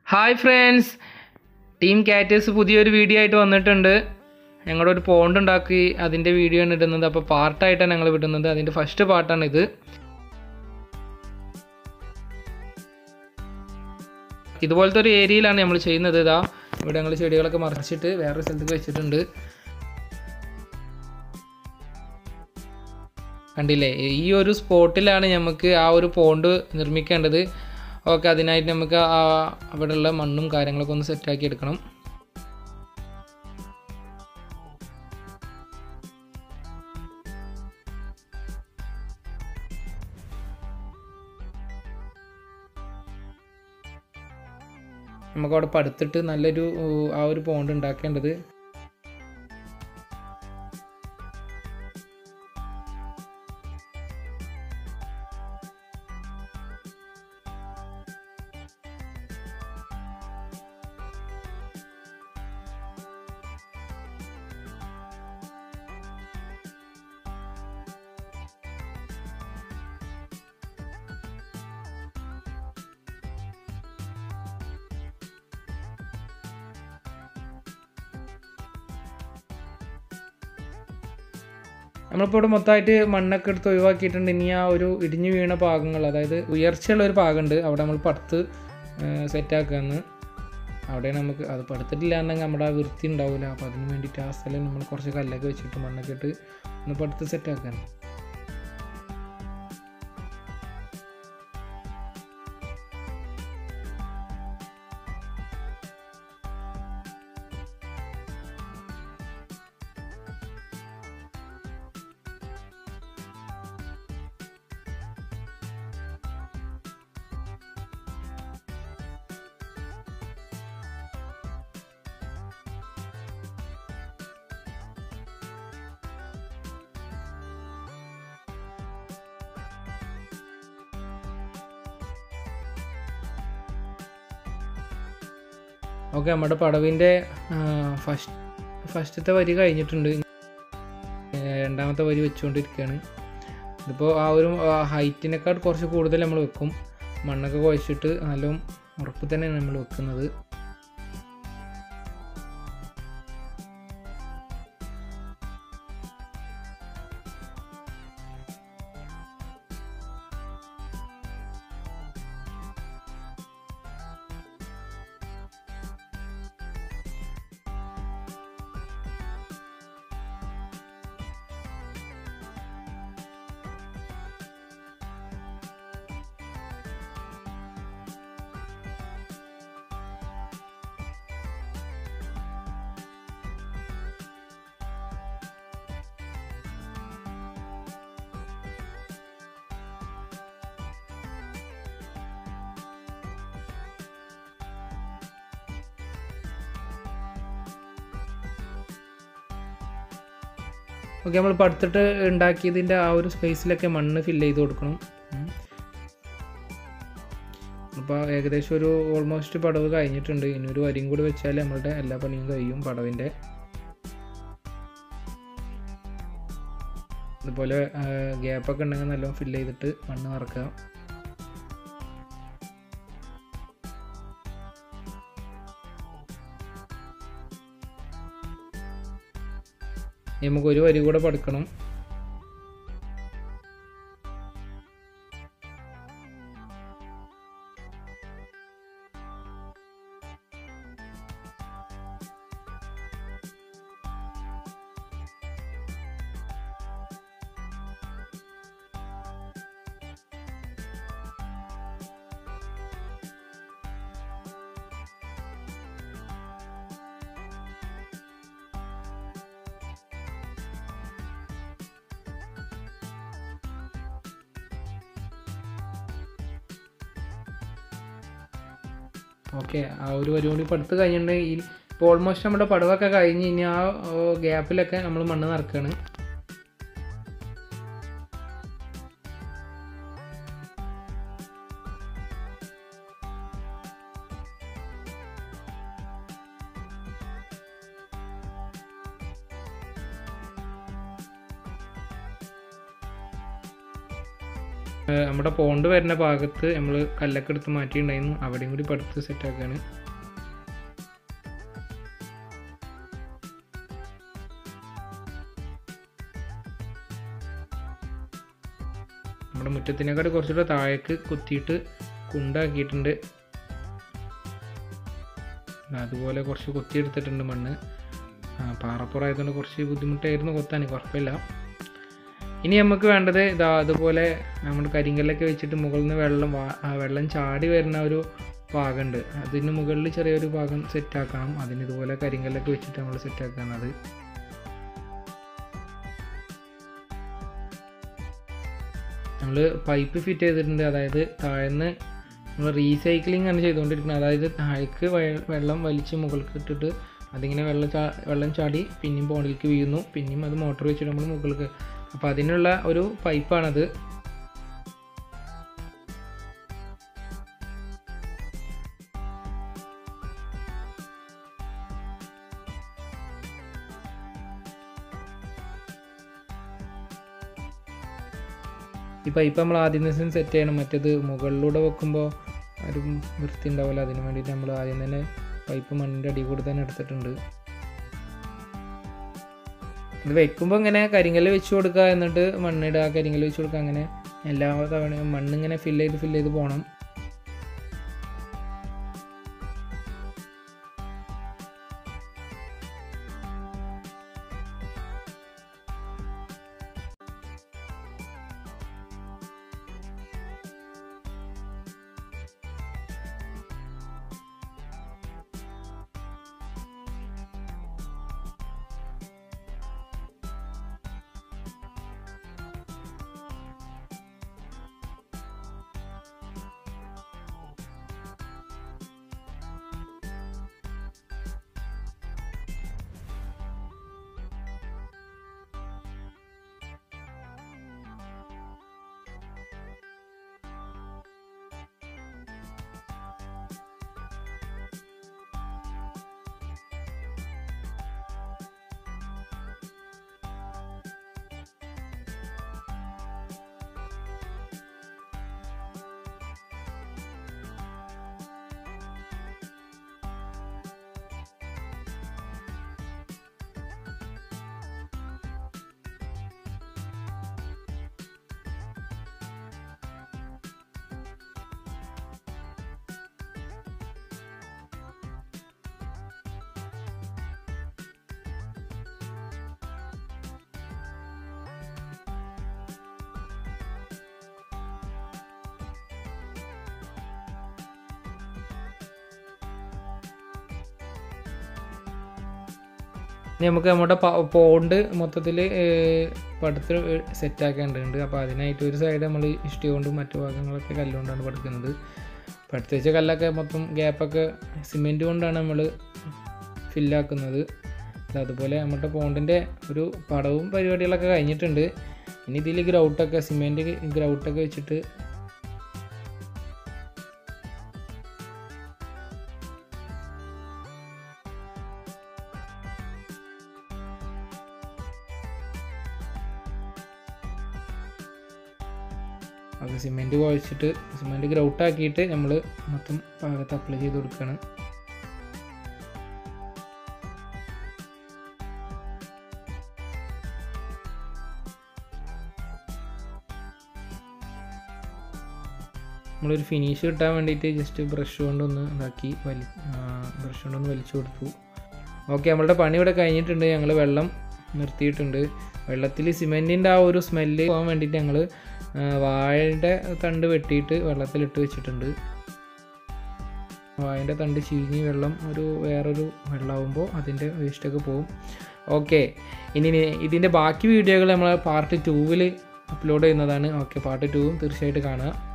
hi friends team caterers പുതിയൊരു video ആയിട്ട് വന്നിട്ടുണ്ട് ഞങ്ങളുടെ ഒരു പോണ്ട് ഉണ്ടാക്കി അതിൻ്റെ വീഡിയോ ആണ് ഇടുന്നത് അപ്പോൾ പാർട്ടായിട്ടാണ് ഞങ്ങൾ വിടുന്നത് അതിൻ്റെ ഫസ്റ്റ് പാർട്ടാണ് ഇത് ഇതുപോലത്തെ ഒരു ഏരിയയിലാണ് നമ്മൾ ചെയ്യുന്നത് ഇതാ ഇവിടെ ഞങ്ങൾ ചെടികളൊക്കെ മറിച്ചിട്ട് വേറൊരു സ്ഥലത്തേക്ക് വെച്ചിട്ടുണ്ട് കണ്ടില്ലേ ഈ ഒരു സ്പോട്ടിലാണ് നമുക്ക് ആ ഒരു പോണ്ട് നിർമ്മിക്കേണ്ടത് ഓക്കെ അതിനായിട്ട് നമുക്ക് ആ അവിടെയുള്ള മണ്ണും കാര്യങ്ങളൊക്കെ ഒന്ന് സെറ്റാക്കി എടുക്കണം നമുക്ക് അവിടെ പടുത്തിട്ട് നല്ലൊരു ആ ഒരു പോണ്ട് ഉണ്ടാക്കേണ്ടത് നമ്മളിപ്പോൾ ഇവിടെ മൊത്തമായിട്ട് മണ്ണൊക്കെ എടുത്ത് ഒഴിവാക്കിയിട്ടുണ്ട് ഇനി ആ ഒരു ഇടിഞ്ഞു വീണ ഭാഗങ്ങൾ അതായത് ഉയർച്ചയുള്ള ഒരു ഭാഗമുണ്ട് അവിടെ നമ്മൾ പടുത്ത് സെറ്റാക്കുകയെന്ന് അവിടെ നമുക്ക് അത് പടുത്തിട്ടില്ല എന്നെങ്കിൽ നമ്മുടെ ആ വൃത്തി ഉണ്ടാവില്ല അപ്പോൾ അതിന് വേണ്ടിയിട്ട് ആ സ്ഥലം നമ്മൾ കുറച്ച് കല്ലൊക്കെ വെച്ചിട്ട് മണ്ണൊക്കെ ഇട്ട് ഒന്ന് പടുത്ത് സെറ്റാക്കുകയാണ് ഓക്കെ നമ്മുടെ പടവിൻ്റെ ഫസ്റ്റ് ഫസ്റ്റത്തെ വരി കഴിഞ്ഞിട്ടുണ്ട് രണ്ടാമത്തെ വരി വെച്ചുകൊണ്ടിരിക്കുകയാണ് ഇതിപ്പോൾ ആ ഒരു ഹൈറ്റിനേക്കാൾ കുറച്ച് കൂടുതൽ നമ്മൾ വെക്കും മണ്ണൊക്കെ കുഴച്ചിട്ട് നല്ല ഉറപ്പ് തന്നെയാണ് നമ്മൾ വെക്കുന്നത് ഓക്കെ നമ്മൾ പടുത്തിട്ട് ഉണ്ടാക്കിയതിൻ്റെ ആ ഒരു സ്പേസിലൊക്കെ മണ്ണ് ഫില്ല് ചെയ്ത് കൊടുക്കണം അപ്പോൾ ഏകദേശം ഒരു ഓൾമോസ്റ്റ് പടവ് കഴിഞ്ഞിട്ടുണ്ട് ഇനി ഒരു വരിയും കൂടി വെച്ചാൽ നമ്മളുടെ എല്ലാ പണിയും കഴിയും പടവിൻ്റെ ഇതുപോലെ ഗ്യാപ്പൊക്കെ ഉണ്ടെങ്കിൽ നല്ലോണം ഫില്ല് ചെയ്തിട്ട് മണ്ണ് നിറക്കുക നമുക്ക് ഒരു വരി കൂടെ പഠിക്കണം ഓക്കെ ആ ഒരു വരി കൂടി പടുത്ത് കഴിഞ്ഞിട്ടുണ്ടെങ്കിൽ ഇപ്പോൾ ഓൾമോസ്റ്റ് നമ്മുടെ പടവൊക്കെ കഴിഞ്ഞ് ഇനി ആ ഗ്യാപ്പിലൊക്കെ നമ്മൾ മണ്ണ് നിറക്കുകയാണ് ഏഹ് നമ്മുടെ പോണ്ട് വരുന്ന ഭാഗത്ത് നമ്മൾ കല്ലൊക്കെ എടുത്ത് മാറ്റിയിട്ടുണ്ടായിരുന്നു അവിടെയും കൂടി പടുത്ത് സെറ്റാക്കുകയാണ് നമ്മുടെ മുറ്റത്തിനേക്കാൾ കുറച്ചുകൂടെ താഴേക്ക് കുത്തിയിട്ട് കുണ്ടാക്കിയിട്ടുണ്ട് അതുപോലെ കുറച്ച് കൊത്തിയെടുത്തിട്ടുണ്ട് മണ്ണ് ആ, പാറപ്പുറമായതുകൊണ്ട് കുറച്ച് ബുദ്ധിമുട്ടായിരുന്നു കൊത്താൻ കുഴപ്പമില്ല ഇനി നമുക്ക് വേണ്ടത് ഇതാ അതുപോലെ നമ്മൾ കരിങ്കല്ലൊക്കെ വെച്ചിട്ട് മുകളിൽ നിന്ന് വെള്ളം വാ- ആ വെള്ളം ചാടി വരുന്ന ഒരു ഭാഗമുണ്ട് അതിന് മുകളിൽ ചെറിയൊരു ഭാഗം സെറ്റാക്കണം അതിന് ഇതുപോലെ കരിങ്കല്ലൊക്കെ വെച്ചിട്ട് നമ്മൾ സെറ്റാക്കുകയാണ് അത് നമ്മൾ പൈപ്പ് ഫിറ്റ് ചെയ്തിട്ടുണ്ട് അതായത് താഴ്ന്ന് നമ്മൾ റീസൈക്ലിംഗ് ആണ് ചെയ്തുകൊണ്ടിരിക്കുന്നത് അതായത് താഴേക്ക് വെ- വെള്ളം വലിച്ച് മുകൾക്ക് ഇട്ടിട്ട് അതിങ്ങനെ വെള്ളം ചാ വെള്ളം ചാടി പിന്നെയും പോണ്ടിലേക്ക് വീഴുന്നു പിന്നെയും അത് മോട്ടോർ വെച്ചിട്ട് നമ്മൾ മുകൾക്ക് അപ്പോൾ അതിനുള്ള ഒരു പൈപ്പാണത് ഈ പൈപ്പ് നമ്മൾ ആദ്യം ദിവസം സെറ്റ് ചെയ്യണം മറ്റേത് മുകളിലൂടെ വെക്കുമ്പോൾ ഒരു വൃത്തി ഉണ്ടാവില്ല അതിന് വേണ്ടിയിട്ട് നമ്മൾ ആദ്യം തന്നെ പൈപ്പ് മണ്ണിൻ്റെ അടി കൂടി തന്നെ എടുത്തിട്ടുണ്ട് ഇത് വെക്കുമ്പോൾ ഇങ്ങനെ കരിങ്കല്ല് വെച്ച് കൊടുക്കുക എന്നിട്ട് മണ്ണിടുക കരിങ്കല്ല് വെച്ച് കൊടുക്കുക അങ്ങനെ എല്ലാ തവണയും മണ്ണിങ്ങനെ ഫില്ല് ചെയ്ത് ഫില്ല് ചെയ്ത് പോകണം ഇനി നമുക്ക് നമ്മുടെ പോണ്ട് മൊത്തത്തിൽ പടുത്ത് സെറ്റാക്കേണ്ടതുണ്ട് അപ്പോൾ അതിനായിട്ട് ഒരു സൈഡ് നമ്മൾ ഇഷ്ടി കൊണ്ടും മറ്റു ഭാഗങ്ങളൊക്കെ കല്ലുകൊണ്ടാണ് പടുക്കുന്നത് പടുത്ത് വെച്ച കല്ലൊക്കെ മൊത്തം ഗ്യാപ്പൊക്കെ സിമെൻറ്റ് കൊണ്ടാണ് നമ്മൾ ഫില്ലാക്കുന്നത് അതുപോലെ നമ്മുടെ പോണ്ടിൻ്റെ ഒരു പടവും പരിപാടികളൊക്കെ കഴിഞ്ഞിട്ടുണ്ട് ഇനി ഇതിൽ ഗ്രൗട്ടൊക്കെ സിമെൻറ്റ് ഗ്രൗട്ടൊക്കെ വെച്ചിട്ട് അത് സിമെൻറ്റ് കുഴച്ചിട്ട് സിമെൻറ്റ് ഗ്രൗട്ടാക്കിയിട്ട് നമ്മൾ മൊത്തം ഭാഗത്ത് അപ്ലൈ ചെയ്ത് കൊടുക്കുകയാണ് നമ്മളൊരു ഫിനിഷ് കിട്ടാൻ വേണ്ടിയിട്ട് ജസ്റ്റ് ബ്രഷ് കൊണ്ടൊന്ന് ഇതാക്കി വലി ബ്രഷ് കൊണ്ടൊന്ന് വലിച്ചു കൊടുത്തു ഓക്കെ നമ്മളുടെ പണി ഇവിടെ കഴിഞ്ഞിട്ടുണ്ട് ഞങ്ങൾ വെള്ളം നിർത്തിയിട്ടുണ്ട് വെള്ളത്തിൽ സിമെൻറ്റിൻ്റെ ആ ഒരു സ്മെല്ല് പോകാൻ വേണ്ടിയിട്ട് ഞങ്ങൾ വാഴയുടെ തണ്ട് വെട്ടിയിട്ട് വെള്ളത്തിലിട്ട് വെച്ചിട്ടുണ്ട് വാഴൻ്റെ തണ്ട് ചീഞ്ഞ് വെള്ളം ഒരു വേറൊരു വെള്ളമാകുമ്പോൾ അതിൻ്റെ വേസ്റ്റൊക്കെ പോകും ഓക്കെ ഇനി ഇതിൻ്റെ ബാക്കി വീഡിയോകൾ നമ്മൾ പാർട്ട് ടൂവിൽ അപ്ലോഡ് ചെയ്യുന്നതാണ് ഓക്കെ പാർട്ട് ടൂവും തീർച്ചയായിട്ടും കാണുക